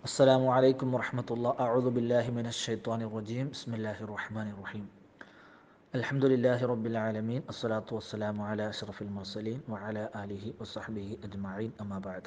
السلام عليكم ورحمة الله أعوذ بالله من الشيطان الرجيم بسم الله الرحمن الرحيم الحمد لله رب العالمين الصلاة والسلام على أشرف المرسلين وعلى آله وصحبه أجمعين أما بعد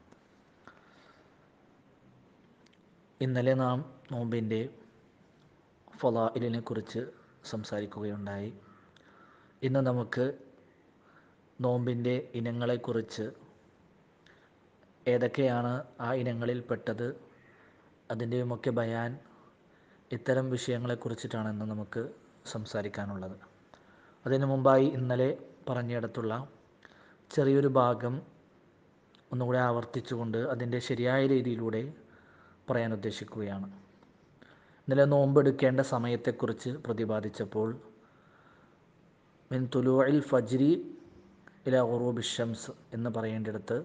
ഇന്നലെ നാം നോമ്പിൻ്റെ ഫലായിലിനെ കുറിച്ച് സംസാരിക്കുകയുണ്ടായി ഇന്ന് നമുക്ക് നോമ്പിൻ്റെ ഇനങ്ങളെക്കുറിച്ച് ഏതൊക്കെയാണ് ആ ഇനങ്ങളിൽപ്പെട്ടത് അതിൻ്റെയുമൊക്കെ ബയാൻ ഇത്തരം വിഷയങ്ങളെക്കുറിച്ചിട്ടാണ് ഇന്ന് നമുക്ക് സംസാരിക്കാനുള്ളത് അതിനു മുമ്പായി ഇന്നലെ പറഞ്ഞിടത്തുള്ള ചെറിയൊരു ഭാഗം ഒന്നുകൂടെ ആവർത്തിച്ചുകൊണ്ട് അതിൻ്റെ ശരിയായ രീതിയിലൂടെ പറയാൻ ഉദ്ദേശിക്കുകയാണ് ഇന്നലെ നോമ്പെടുക്കേണ്ട സമയത്തെക്കുറിച്ച് പ്രതിപാദിച്ചപ്പോൾ മിൻ തുലൂഇൽ ഫജ്രി ഇല ഉറൂബി ഷംസ് എന്ന് പറയേണ്ടിടത്ത്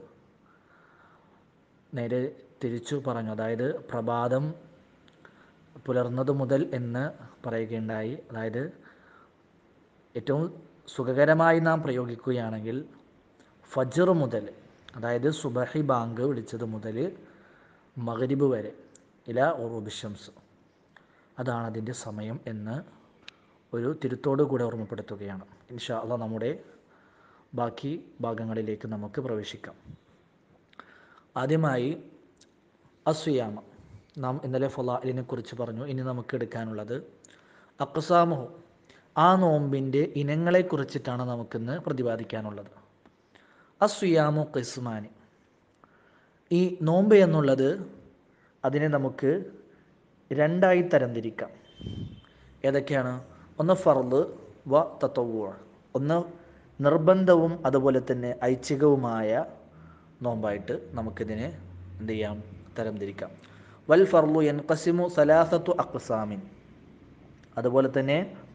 നേരെ തിരിച്ചു പറഞ്ഞു അതായത് പ്രഭാതം പുലർന്നത് മുതൽ എന്ന് പറയുകയുണ്ടായി അതായത് ഏറ്റവും സുഖകരമായി നാം പ്രയോഗിക്കുകയാണെങ്കിൽ ഫജർ മുതൽ അതായത് സുബഹി ബാങ്ക് വിളിച്ചത് മുതൽ മകരിബ് വരെ ഇല ഉറൂബിഷംസ് അതാണ് അതിൻ്റെ സമയം എന്ന് ഒരു തിരുത്തോടു കൂടെ ഓർമ്മപ്പെടുത്തുകയാണ് ഇൻഷാ അള്ളാ നമ്മുടെ ബാക്കി ഭാഗങ്ങളിലേക്ക് നമുക്ക് പ്രവേശിക്കാം ആദ്യമായി അസുയാമ നാം ഇന്നലെ ഫലാലിനെ കുറിച്ച് പറഞ്ഞു ഇനി നമുക്ക് എടുക്കാനുള്ളത് അക്സാമുഹു ആ നോമ്പിൻ്റെ ഇനങ്ങളെ കുറിച്ചിട്ടാണ് നമുക്കിന്ന് പ്രതിപാദിക്കാനുള്ളത് അസുയാമു ഖിസ്മാനി ഈ നോമ്പ് എന്നുള്ളത് അതിനെ നമുക്ക് രണ്ടായി തരംതിരിക്കാം ഏതൊക്കെയാണ് ഒന്ന് ഫർദ് വ തത്വ ഒന്ന് നിർബന്ധവും അതുപോലെ തന്നെ ഐച്ഛികവുമായ നോമ്പായിട്ട് നമുക്കിതിനെ എന്ത് ചെയ്യാം തരംതിരിക്കാം വൽ ഫർലു എൻ കസിമു സലാസത്തു അക്സാമിൻ അതുപോലെ തന്നെ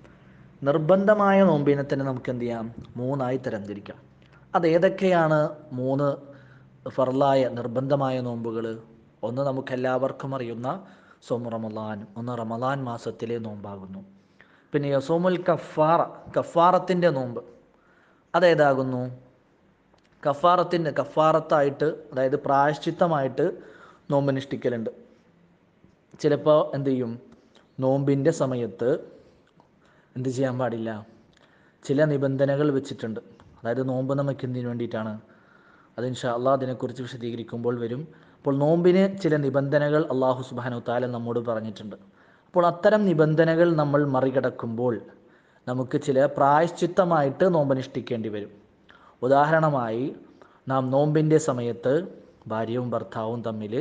നിർബന്ധമായ നോമ്പിനെ തന്നെ നമുക്ക് എന്ത് ചെയ്യാം മൂന്നായി തരംതിരിക്കാം അത് ഏതൊക്കെയാണ് മൂന്ന് ഫർലായ നിർബന്ധമായ നോമ്പുകൾ ഒന്ന് നമുക്ക് എല്ലാവർക്കും അറിയുന്ന സോമു റമലാൻ ഒന്ന് റമലാൻ മാസത്തിലെ നോമ്പാകുന്നു പിന്നെ യസോമുൽ കഫാറ കഫാറത്തിൻ്റെ നോമ്പ് അതേതാകുന്നു കഫാറത്തിൻ്റെ കഫാറത്തായിട്ട് അതായത് പ്രായശ്ചിത്തമായിട്ട് നോമ്പനുഷ്ഠിക്കലുണ്ട് ചിലപ്പോൾ എന്ത് ചെയ്യും നോമ്പിൻ്റെ സമയത്ത് എന്ത് ചെയ്യാൻ പാടില്ല ചില നിബന്ധനകൾ വെച്ചിട്ടുണ്ട് അതായത് നോമ്പ് നമുക്ക് എന്തിനു വേണ്ടിയിട്ടാണ് അത് ഇൻഷാ അള്ളാഹ് അതിനെക്കുറിച്ച് വിശദീകരിക്കുമ്പോൾ വരും അപ്പോൾ നോമ്പിന് ചില നിബന്ധനകൾ അള്ളാഹു സുബാനു താല നമ്മോട് പറഞ്ഞിട്ടുണ്ട് അപ്പോൾ അത്തരം നിബന്ധനകൾ നമ്മൾ മറികടക്കുമ്പോൾ നമുക്ക് ചില പ്രായശ്ചിത്തമായിട്ട് നോമ്പനുഷ്ഠിക്കേണ്ടി വരും ഉദാഹരണമായി നാം നോമ്പിൻ്റെ സമയത്ത് ഭാര്യയും ഭർത്താവും തമ്മിൽ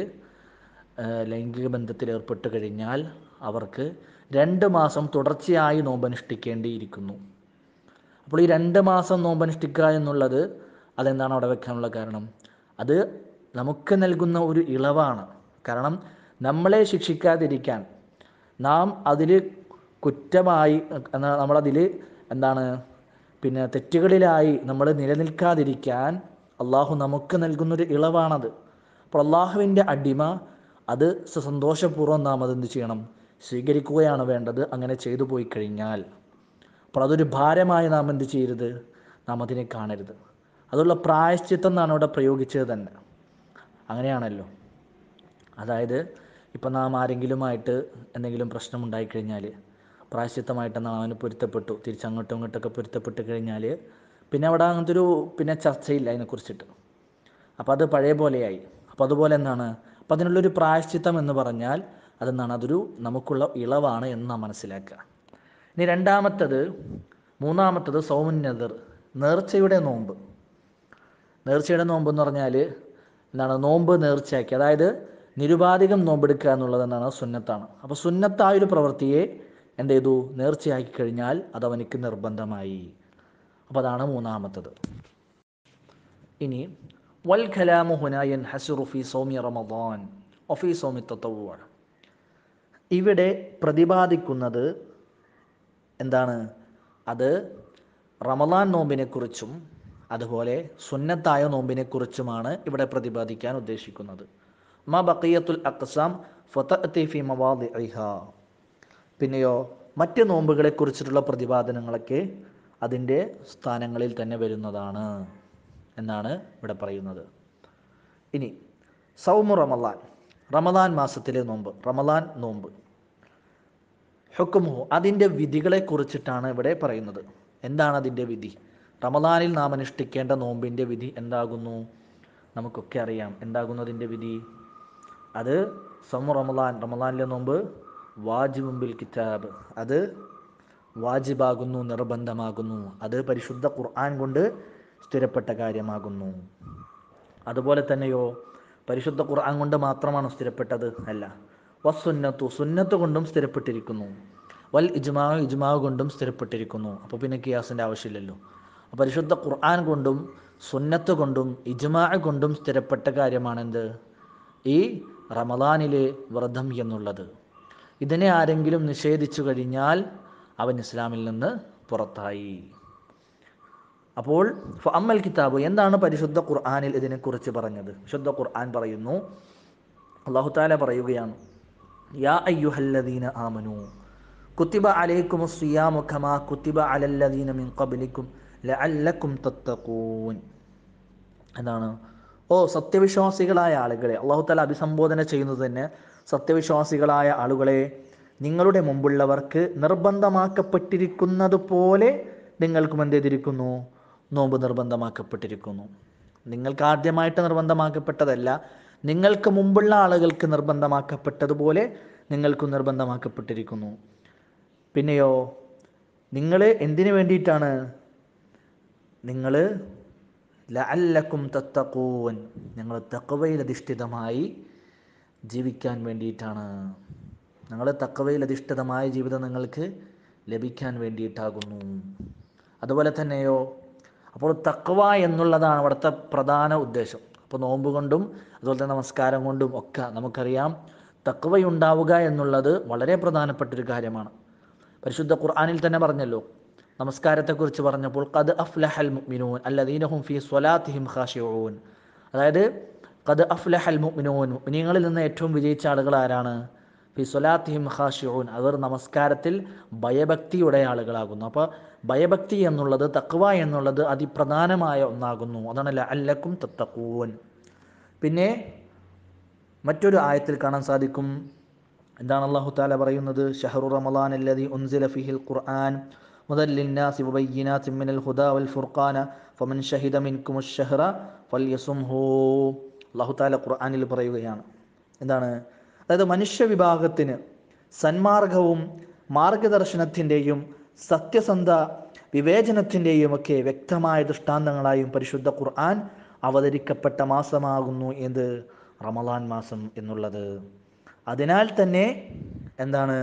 ലൈംഗിക ബന്ധത്തിൽ ഏർപ്പെട്ട് കഴിഞ്ഞാൽ അവർക്ക് രണ്ട് മാസം തുടർച്ചയായി നോമ്പനുഷ്ഠിക്കേണ്ടിയിരിക്കുന്നു അപ്പോൾ ഈ രണ്ട് മാസം നോമ്പനുഷ്ഠിക്കുക എന്നുള്ളത് അതെന്താണ് അവിടെ വെക്കാനുള്ള കാരണം അത് നമുക്ക് നൽകുന്ന ഒരു ഇളവാണ് കാരണം നമ്മളെ ശിക്ഷിക്കാതിരിക്കാൻ നാം അതിൽ കുറ്റമായി നമ്മളതിൽ എന്താണ് പിന്നെ തെറ്റുകളിലായി നമ്മൾ നിലനിൽക്കാതിരിക്കാൻ അള്ളാഹു നമുക്ക് നൽകുന്നൊരു ഇളവാണത് അപ്പോൾ അള്ളാഹുവിൻ്റെ അടിമ അത് സന്തോഷപൂർവ്വം നാം അതെന്ത് ചെയ്യണം സ്വീകരിക്കുകയാണ് വേണ്ടത് അങ്ങനെ ചെയ്തു പോയി കഴിഞ്ഞാൽ അപ്പോൾ അതൊരു ഭാരമായി നാം എന്ത് ചെയ്യരുത് നാം അതിനെ കാണരുത് അതുള്ള പ്രായശ്ചിത്തം എന്നാണ് ഇവിടെ പ്രയോഗിച്ചത് തന്നെ അങ്ങനെയാണല്ലോ അതായത് ഇപ്പം നാം ആരെങ്കിലുമായിട്ട് എന്തെങ്കിലും പ്രശ്നം ഉണ്ടായിക്കഴിഞ്ഞാൽ പ്രായശ്ചിത്തമായിട്ട് നാം അവന് പൊരുത്തപ്പെട്ടു തിരിച്ചങ്ങോട്ടും ഇങ്ങോട്ടൊക്കെ പൊരുത്തപ്പെട്ട് കഴിഞ്ഞാൽ പിന്നെ അവിടെ അങ്ങനത്തെ ഒരു പിന്നെ ചർച്ചയില്ല അതിനെക്കുറിച്ചിട്ട് അപ്പോൾ അത് പഴയ പോലെയായി അപ്പോൾ അതുപോലെ എന്താണ് അപ്പോൾ അതിനുള്ളൊരു പ്രായശ്ചിത്തം എന്ന് പറഞ്ഞാൽ അതെന്താണ് അതൊരു നമുക്കുള്ള ഇളവാണ് എന്ന് നാം മനസ്സിലാക്കുക ഇനി രണ്ടാമത്തത് മൂന്നാമത്തത് സൗമുന്നതർ നേർച്ചയുടെ നോമ്പ് നേർച്ചയുടെ നോമ്പ് എന്ന് പറഞ്ഞാൽ എന്താണ് നോമ്പ് നേർച്ചയാക്കി അതായത് നിരുപാധികം നോമ്പെടുക്കുക എന്നുള്ളത് എന്താണ് സുന്നത്താണ് അപ്പോൾ സുന്നത്തായ ഒരു പ്രവൃത്തിയെ എന്ത് ചെയ്തു നേർച്ചയാക്കി കഴിഞ്ഞാൽ അത് അവനിക്ക് നിർബന്ധമായി അപ്പോൾ അതാണ് മൂന്നാമത്തത് ഇനി വൽ ഖലാമു ഹുനായൻ ഹസുറു ഫി സൗമി റമദാൻ ഒഫി സൗമി തത്തവുവ ഇവിടെ പ്രതിപാദിക്കുന്നത് എന്താണ് അത് റമദാൻ നോമ്പിനെക്കുറിച്ചും അതുപോലെ സുന്നത്തായ നോമ്പിനെക്കുറിച്ചുമാണ് ഇവിടെ പ്രതിപാദിക്കാൻ ഉദ്ദേശിക്കുന്നത് മ ബക്കിയത്തുൽ അക്സാം ഫതഅത്തി ഫി മവാദിഇഹ പിന്നെയോ മറ്റ് നോമ്പുകളെക്കുറിച്ചിട്ടുള്ള പ്രതിപാദനങ്ങളൊക്കെ അതിൻ്റെ സ്ഥാനങ്ങളിൽ തന്നെ വരുന്നതാണ് എന്നാണ് ഇവിടെ പറയുന്നത് ഇനി സൗമു റമലാൻ റമദാൻ മാസത്തിലെ നോമ്പ് റമദാൻ നോമ്പ് ഹുക്കുമു അതിൻ്റെ വിധികളെ കുറിച്ചിട്ടാണ് ഇവിടെ പറയുന്നത് എന്താണ് അതിൻ്റെ വിധി റമദാനിൽ നാം അനുഷ്ഠിക്കേണ്ട നോമ്പിൻ്റെ വിധി എന്താകുന്നു നമുക്കൊക്കെ അറിയാം എന്താകുന്നു അതിൻ്റെ വിധി അത് സമു റമദാൻ റമദാനിലെ നോമ്പ് വാജിബും ബിൽ കിതാബ് അത് വാജിബാകുന്നു നിർബന്ധമാകുന്നു അത് പരിശുദ്ധ ഖുർആൻ കൊണ്ട് സ്ഥിരപ്പെട്ട കാര്യമാകുന്നു അതുപോലെ തന്നെയോ പരിശുദ്ധ ഖുർആൻ കൊണ്ട് മാത്രമാണ് സ്ഥിരപ്പെട്ടത് അല്ല വസുന്നത്തു സുന്നത്ത് കൊണ്ടും സ്ഥിരപ്പെട്ടിരിക്കുന്നു വൽ ഇജ്മാവ് ഇജ്മാവ് കൊണ്ടും സ്ഥിരപ്പെട്ടിരിക്കുന്നു അപ്പോൾ പിന്നെ കിയാസിൻ്റെ ആവശ്യമില്ലല്ലോ അപ്പോൾ പരിശുദ്ധ ഖുർആൻ കൊണ്ടും സുന്നത്ത് കൊണ്ടും ഇജ്മാ കൊണ്ടും സ്ഥിരപ്പെട്ട കാര്യമാണെന്ത് ഈ റമദാനിലെ വ്രതം എന്നുള്ളത് ഇതിനെ ആരെങ്കിലും നിഷേധിച്ചു കഴിഞ്ഞാൽ അവൻ ഇസ്ലാമിൽ നിന്ന് പുറത്തായി അപ്പോൾ അമ്മൽ കിതാബ് എന്താണ് പരിശുദ്ധ ഖുർആാനിൽ ഇതിനെക്കുറിച്ച് പറഞ്ഞത് വിശുദ്ധ ഖുർആൻ പറയുന്നു അള്ളാഹു താല പറയുകയാണ് യാ അയ്യുഹല്ലദീന ആമനു കുത്തിബ അലൈക്കും സിയാമു ഖമാ കുത്തിബ അലല്ലദീന മിൻ ഖബ്ലിക്കും ലഅല്ലക്കും തത്തഖൂൻ എന്താണ് ഓ സത്യവിശ്വാസികളായ ആളുകളെ അള്ളാഹു താല അഭിസംബോധന ചെയ്യുന്നത് തന്നെ സത്യവിശ്വാസികളായ ആളുകളെ നിങ്ങളുടെ മുമ്പുള്ളവർക്ക് നിർബന്ധമാക്കപ്പെട്ടിരിക്കുന്നത് പോലെ നിങ്ങൾക്കും എന്ത് ചെയ്തിരിക്കുന്നു നോമ്പ് നിർബന്ധമാക്കപ്പെട്ടിരിക്കുന്നു നിങ്ങൾക്ക് ആദ്യമായിട്ട് നിർബന്ധമാക്കപ്പെട്ടതല്ല നിങ്ങൾക്ക് മുമ്പുള്ള ആളുകൾക്ക് നിർബന്ധമാക്കപ്പെട്ടതുപോലെ നിങ്ങൾക്കും നിർബന്ധമാക്കപ്പെട്ടിരിക്കുന്നു പിന്നെയോ നിങ്ങൾ എന്തിനു വേണ്ടിയിട്ടാണ് നിങ്ങൾ ലഅല്ലക്കും തത്തക്കൂൻ നിങ്ങൾ തക്കവയിൽ അധിഷ്ഠിതമായി ജീവിക്കാൻ വേണ്ടിയിട്ടാണ് നിങ്ങൾ തക്കവയിൽ അധിഷ്ഠിതമായ ജീവിതം നിങ്ങൾക്ക് ലഭിക്കാൻ വേണ്ടിയിട്ടാകുന്നു അതുപോലെ തന്നെയോ അപ്പോൾ തക്കവ എന്നുള്ളതാണ് അവിടുത്തെ പ്രധാന ഉദ്ദേശം അപ്പോൾ നോമ്പ് കൊണ്ടും അതുപോലെ തന്നെ നമസ്കാരം കൊണ്ടും ഒക്കെ നമുക്കറിയാം തക്കവയുണ്ടാവുക എന്നുള്ളത് വളരെ പ്രധാനപ്പെട്ടൊരു കാര്യമാണ് പരിശുദ്ധ ഖുർആനിൽ തന്നെ പറഞ്ഞല്ലോ നമസ്കാരത്തെക്കുറിച്ച് പറഞ്ഞപ്പോൾ ഖദ് അഫ്ലഹൽ മുഅ്മിനൂൻ അല്ലദീനഹും ഫീ സ്വലാത്തിഹിം ഖാശിഊൻ അതായത് ഖദ് അഫ്ലഹൽ മുഅ്മിനൂൻ മുഅ്മിനീങ്ങളിൽ നിന്ന് ഏറ്റവും വിജയിച്ച ആളുകൾ ആരാണ് ഫി സ്വലാത്തിഹിം ഖാശിഊൻ അവർ നമസ്കാരത്തിൽ ഭയഭക്തിയുടെ ആളുകളാകുന്നു അപ്പോൾ ഭയഭക്തി എന്നുള്ളത് തക്വ എന്നുള്ളത് അതിപ്രധാനമായ ഒന്നാകുന്നു അതാണ് ലഅല്ലക്കും തത്തക്കൂൻ പിന്നെ മറ്റൊരു ആയത്തിൽ കാണാൻ സാധിക്കും എന്താണ് അള്ളാഹു താല പറയുന്നത് ഷഹറു റമദാൻ അല്ലദി ഉൻസില ഫിഹിൽ ഖുർആൻ മുതൽ ലിന്നാസി വബയ്യിനാത്തി മിനൽ ഹുദാ വൽ ഫുർഖാന ഫമൻ ഷഹിദ മിൻകും അഷ്ഷഹറ ഫൽയസുംഹു അള്ളാഹു താല ഖുർആനിൽ പറയുകയാണ് എന്താണ് അതായത് മനുഷ്യ വിഭാഗത്തിന് സന്മാർഗവും മാർഗദർശനത്തിൻ്റെയും സത്യസന്ധ വിവേചനത്തിൻ്റെയും ഒക്കെ വ്യക്തമായ ദൃഷ്ടാന്തങ്ങളായും പരിശുദ്ധ ഖുർആൻ അവതരിക്കപ്പെട്ട മാസമാകുന്നു എന്ത് റമദാൻ മാസം എന്നുള്ളത് അതിനാൽ തന്നെ എന്താണ്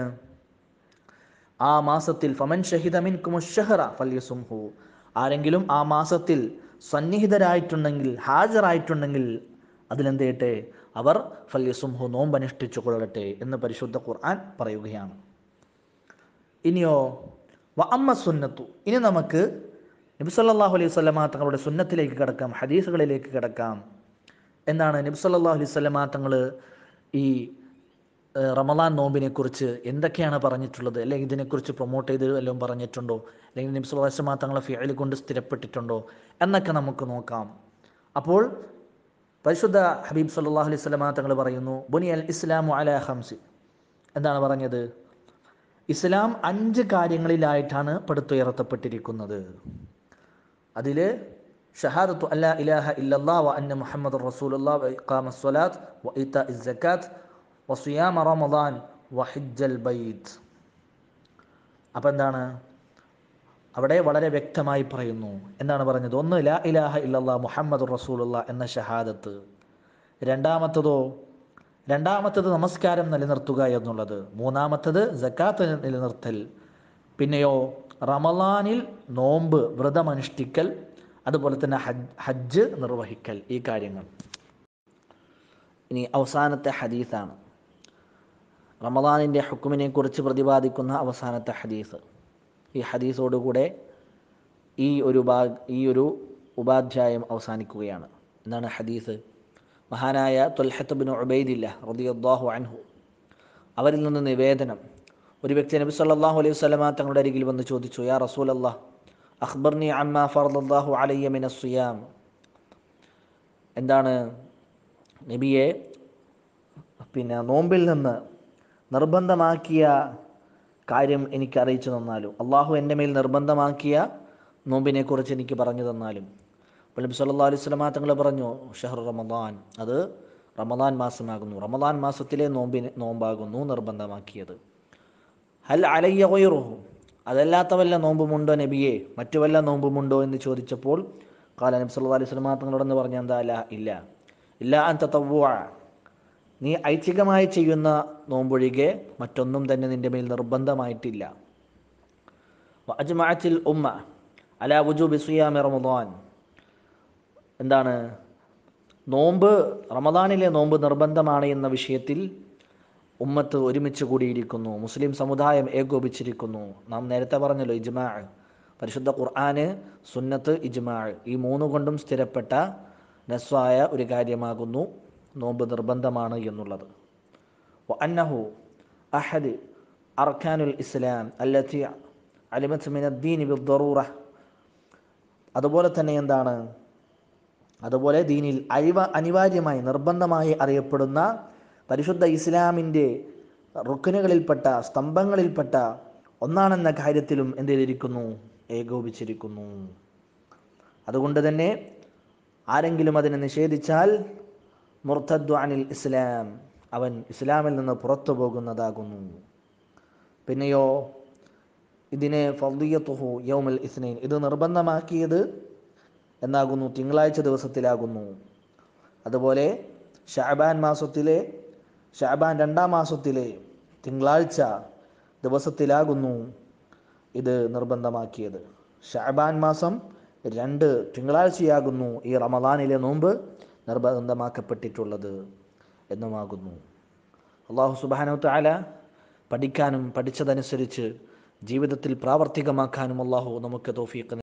ആ മാസത്തിൽ ഫമൻ ഷഹിദമിൻ കുമുഷഹറ ഫല്യസുംഹു ആരെങ്കിലും ആ മാസത്തിൽ സന്നിഹിതരായിട്ടുണ്ടെങ്കിൽ ഹാജരായിട്ടുണ്ടെങ്കിൽ അതിലെന്ത് ചെയ്യട്ടെ അവർ ഫല്യസുംഹു നോമ്പനുഷ്ഠിച്ചു കൊള്ളട്ടെ എന്ന് പരിശുദ്ധ ഖുർആൻ പറയുകയാണ് ഇനിയോ വ അമ്മ സുന്നത്തു ഇനി നമുക്ക് നബി സല്ലല്ലാഹു അലൈഹി വസല്ലമ തങ്ങളുടെ സുന്നത്തിലേക്ക് കിടക്കാം ഹദീസുകളിലേക്ക് കിടക്കാം എന്താണ് നബി സല്ലല്ലാഹു അലൈഹി വസല്ലമ തങ്ങൾ ഈ ഏഹ്, റമദാൻ നോമ്പിനെ കുറിച്ച് എന്തൊക്കെയാണ് പറഞ്ഞിട്ടുള്ളത് അല്ലെങ്കിൽ ഇതിനെക്കുറിച്ച് പ്രൊമോട്ട് ചെയ്ത് വല്ലതും പറഞ്ഞിട്ടുണ്ടോ അല്ലെങ്കിൽ നബി സല്ലല്ലാഹു അലൈഹി വസല്ലമ തങ്ങളെ ഫിഅൽ കൊണ്ട് സ്ഥിരപ്പെട്ടിട്ടുണ്ടോ എന്നൊക്കെ നമുക്ക് നോക്കാം അപ്പോൾ പരിശുദ്ധ ഹബീബ് സല്ലല്ലാഹു അലൈഹി വസല്ലമ തങ്ങൾ പറയുന്നു ബുനി അൽ ഇസ്ലാമു അല ഹംസി എന്താണ് പറഞ്ഞത് ഇസ്ലാം അഞ്ച് കാര്യങ്ങളിലായിട്ടാണ് പടുത്തുയർത്തപ്പെട്ടിരിക്കുന്നത് അതിൽ ഷഹാദത്തു അല്ലാ ഇലാഹ ഇല്ലല്ലാ വ അന്ന മുഹമ്മദ് റസൂലുള്ളാ വ ഇഖാമ സ്വലാത്ത് വ ഇത്ത ഇസ്സക്കാത്ത് വ സിയാമ റമദാൻ വ ഹിജ്ജൽ ബൈത്ത് അപ്പം എന്താണ് അവിടെ വളരെ വ്യക്തമായി പറയുന്നു എന്താണ് പറഞ്ഞത് ഒന്ന് ലാ ഇലാഹ ഇല്ലല്ലാ മുഹമ്മദ് റസൂലുള്ള എന്ന ഷഹാദത്ത് രണ്ടാമത്തതോ രണ്ടാമത്തത് നമസ്കാരം നിലനിർത്തുക എന്നുള്ളത് മൂന്നാമത്തത് ജക്കാത്ത് നിലനിർത്തൽ പിന്നെയോ റമലാനിൽ നോമ്പ് വ്രതമനുഷ്ഠിക്കൽ അതുപോലെ തന്നെ ഹജ്ജ് ഹജ്ജ് നിർവഹിക്കൽ ഈ കാര്യങ്ങൾ ഇനി അവസാനത്തെ ഹദീസാണ് റമദാനിൻ്റെ ഹുക്കുമിനെ കുറിച്ച് പ്രതിപാദിക്കുന്ന അവസാനത്തെ ഹദീസ് ഈ ഹദീസോടുകൂടെ ഈ ഒരു ഭാ ഈ ഒരു ഉപാധ്യായം അവസാനിക്കുകയാണ് എന്താണ് ഹദീസ് മഹാനായ തൊൽഹത്ത് ബിൻ ഉബൈദില്ല റളിയല്ലാഹു അൻഹു അവരിൽ നിന്ന് നിവേദനം ഒരു വ്യക്തി നബി സല്ലല്ലാഹു അലൈഹി വസല്ലമ തങ്ങളുടെ അരികിൽ വന്ന് ചോദിച്ചു യാ റസൂലല്ലാഹ് അഖ്ബർനി അമ്മ ഫർദല്ലാഹു അലയ്യ മിന സിയാം എന്താണ് നബിയെ പിന്നെ നോമ്പിൽ നിന്ന് നിർബന്ധമാക്കിയ കാര്യം എനിക്ക് അറിയിച്ചു തന്നാലും അള്ളാഹു എൻ്റെ മേൽ നിർബന്ധമാക്കിയ നോമ്പിനെക്കുറിച്ച് എനിക്ക് പറഞ്ഞു തന്നാലും അപ്പോൾ നബി സല്ലല്ലാഹു അലൈഹി വസല്ലമ തങ്ങൾ പറഞ്ഞു ഷഹർ റമദാൻ അത് റമദാൻ മാസമാകുന്നു റമദാൻ മാസത്തിലെ നോമ്പിന് നോമ്പാകുന്നു നിർബന്ധമാക്കിയത് ഹൽ അലയ്യ ഗൈറുഹു അതല്ലാത്ത വല്ല നോമ്പുമുണ്ടോ നബിയെ മറ്റു വല്ല നോമ്പുമുണ്ടോ എന്ന് ചോദിച്ചപ്പോൾ കാല നബി സല്ലല്ലാഹു അലൈഹി വസല്ലമ തങ്ങളോടെന്ന് പറഞ്ഞ എന്താ അല്ല ഇല്ല ഇല്ല അൻ തതവ്വുഅ നീ ഐച്ഛികമായി ചെയ്യുന്ന നോമ്പൊഴികെ മറ്റൊന്നും തന്നെ നിന്റെ മേൽ നിർബന്ധമായിട്ടില്ല അജ്മഅത്തിൽ ഉമ്മ അല വുജൂബി സിയാമി റമദാൻ എന്താണ് നോമ്പ് റമദാനിലെ നോമ്പ് നിർബന്ധമാണ് എന്ന വിഷയത്തിൽ ഉമ്മത്ത് ഒരുമിച്ച് കൂടിയിരിക്കുന്നു മുസ്ലിം സമുദായം ഏകോപിച്ചിരിക്കുന്നു നാം നേരത്തെ പറഞ്ഞല്ലോ ഇജ്മാ പരിശുദ്ധ ഖുർആന് സുന്നത്ത് ഇജ്മാ ഈ മൂന്ന് കൊണ്ടും സ്ഥിരപ്പെട്ട നസ്വായ ഒരു കാര്യമാകുന്നു നോമ്പ് നിർബന്ധമാണ് എന്നുള്ളത് അന്നഹു അഹദ് അർഖാനുൽ ഇസ്ലാം അല്ലത്തി അലിമത്ത് മിനദ്ദീൻ ബിദ്ദറൂറ അതുപോലെ തന്നെ എന്താണ് അതുപോലെ ദീനിൽ അഴിവ അനിവാര്യമായി നിർബന്ധമായി അറിയപ്പെടുന്ന പരിശുദ്ധ ഇസ്ലാമിൻ്റെ റുക്കനുകളിൽപ്പെട്ട സ്തംഭങ്ങളിൽപ്പെട്ട ഒന്നാണെന്ന കാര്യത്തിലും എന്തിരിക്കുന്നു ഏകോപിച്ചിരിക്കുന്നു അതുകൊണ്ട് തന്നെ ആരെങ്കിലും അതിനെ നിഷേധിച്ചാൽ മുർത്തദ്ദു അനിൽ ഇസ്ലാം അവൻ ഇസ്ലാമിൽ നിന്ന് പുറത്തു പോകുന്നതാകുന്നു പിന്നെയോ ഇതിനെ ഫദ്ദിയത്തുഹു യൗമൽ ഇസ്നൈൻ ഇത് നിർബന്ധമാക്കിയത് എന്നാകുന്നു തിങ്കളാഴ്ച ദിവസത്തിലാകുന്നു അതുപോലെ ഷാബാൻ മാസത്തിലെ ഷാബാൻ രണ്ടാം മാസത്തിലെ തിങ്കളാഴ്ച ദിവസത്തിലാകുന്നു ഇത് നിർബന്ധമാക്കിയത് ഷാബാൻ മാസം രണ്ട് തിങ്കളാഴ്ചയാകുന്നു ഈ റമദാനിലെ നോമ്പ് നിർബന്ധമാക്കപ്പെട്ടിട്ടുള്ളത് എന്നുമാകുന്നു അള്ളാഹു സുബാനു താല പഠിക്കാനും പഠിച്ചതനുസരിച്ച് ജീവിതത്തിൽ പ്രാവർത്തികമാക്കാനും അള്ളാഹു നമുക്ക് തോഫീക്ക്